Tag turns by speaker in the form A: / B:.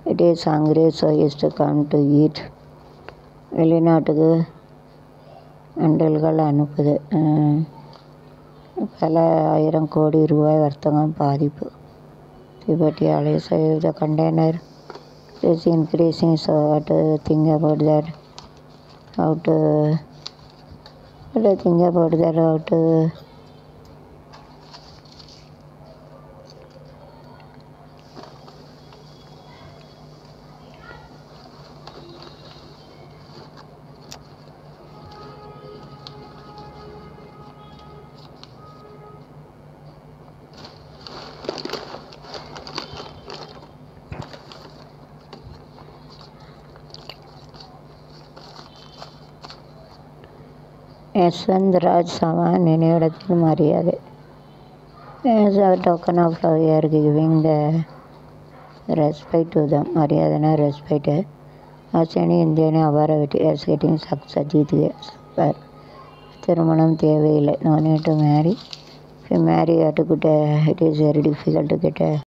A: it is hungry so is to come to eat வெளிநாட்டுக்கு அண்டல்கள் அனுப்புது அஹ், பல ஆயிரம் கோடி ரூபாய் வர்த்தகம் பாதிப்பு திபெட்டி அலைஸ் the container is increasing so what to think about that how to what to think about that how to Yashwant Raj Chavan நினைவிடத்தில் மரியாதை as a token of love we are giving the respect to them மரியாதைனா respect ஆச்சனி இந்தியனே அபார வெட்டி yes getting success ஜீத் super திருமணம் தேவையில்லை no need to marry if you marry to get it is very difficult to get